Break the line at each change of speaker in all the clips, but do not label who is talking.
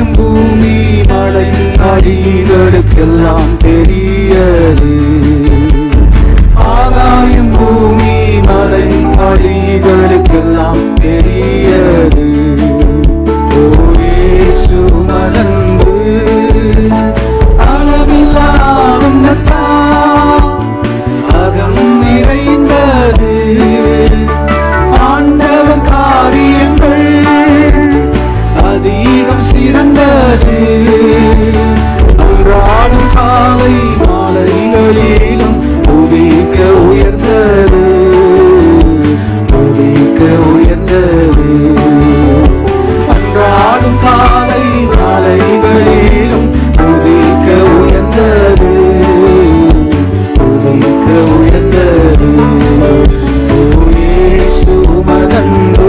ஆகாயம் பூமி மலை அடிகளுக்கெல்லாம் பெரியது ஆகாயம் பூமி மலை அடிகளுக்கெல்லாம் பெரியது ஓ இயேசு மனன்பு அளவில்லா உன்னதத்தால் அகம் நிறைந்தது ஆண்டவன் காரியங்கள் அதிகம் சிறந்தது அன்றாடும் காலை மாலைகளிலும் உதிக்க உயர்ந்தது உதிக்க உயர்ந்தது அன்றாடும் காலை மாலைகளிலும் உதிக்க உயர்ந்தது உதிக்க உயர்ந்தது ஓ இயேசு மகன்பு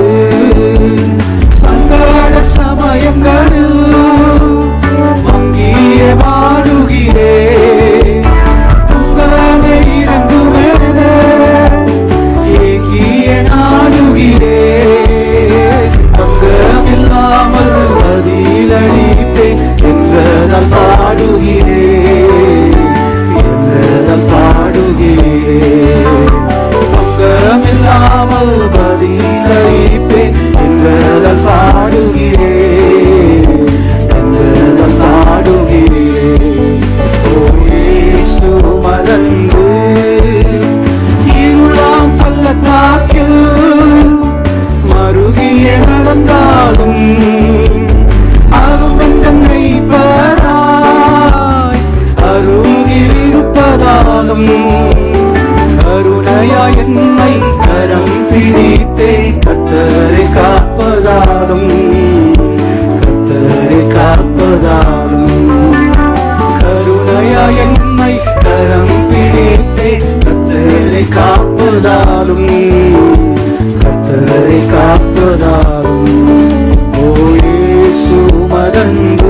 சங்கட சமயங்களில் வங்கிய வாடுகிறே துக்கமே இறங்குமென ஏகிய நாடுகிறே பங்கமில்லாமல் பதிலளிப்பே என்றதால் பாடுகிறே என்றதால் பாடுகிறே பங்கமில்லாமல் பதிலளிப்பே என்றதால் பாடுகிறே என்றதால் பாடுகிறே ஓ இயேசு மறந்து இருளாம் பள்ளத்தாக்கில் மருகிய நடந்தாலும் அருவன் தன்னை பெறாய் அருகில் இருப்பதாலும் கருணையா என்னை கரம் பிடித்தே கத்தரை காப்பதாலும் கத்தரை காப்பதாலும் கருணையா என்னை கரம் பிடித்தே கத்தரை காப்பதாலும் கத்தரை காப்பதாலும் ஓ இயேசு மறந்து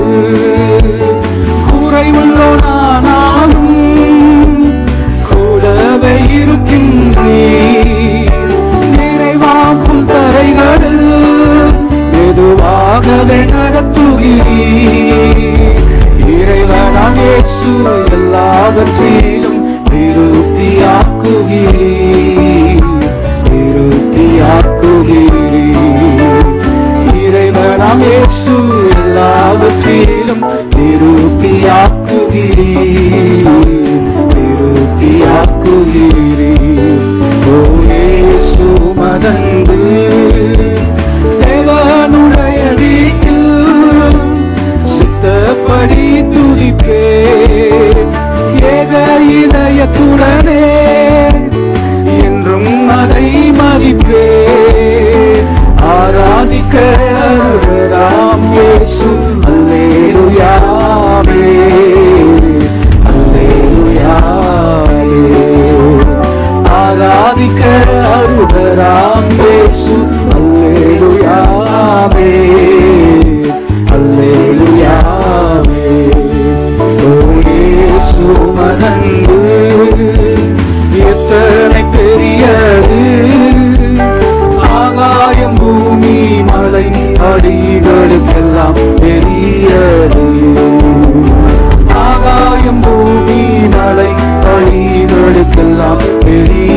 குறைவுள்ளோனானாலும் கூடவே இருக்கின்றீர் நிறைவாம் புல் தரைகளில் மெதுவாகவே நடத்துகிறீர் இறைவனாம் இயேசு எல்லாவற்றிலும் திருப்தியாக்குகிறீர் திருப்தியாக்குகிறீர் இறைவனாம் இயேசு எல்லாவற்றிலும் திருப்தியாக்குகிறீர் திருப்தியாக்குகிறீர் ஓ இயேசு மதந்து தேவனுடைய வீட்டில் சித்தப்படி துதிப்பே ஏக இதயத்துடனே என்றும் அதை மதிப்பே ஆராதிக்க அருளாம் இயேசு அல்லேலுயாவே அல்லேலுயாவே ஆராதிக்க அருளாம் இயேசு அல்லேலுயாவே அல்லேலுயாவே ஓ இயேசு மனந்து எத்தனை பெரியது ஆகாயம் பூமி மலை அடிகளுக்கெல்லாம் பெரியது ஆகாயம் பூமி மலை அடிகளுக்கெல்லாம் பெரிய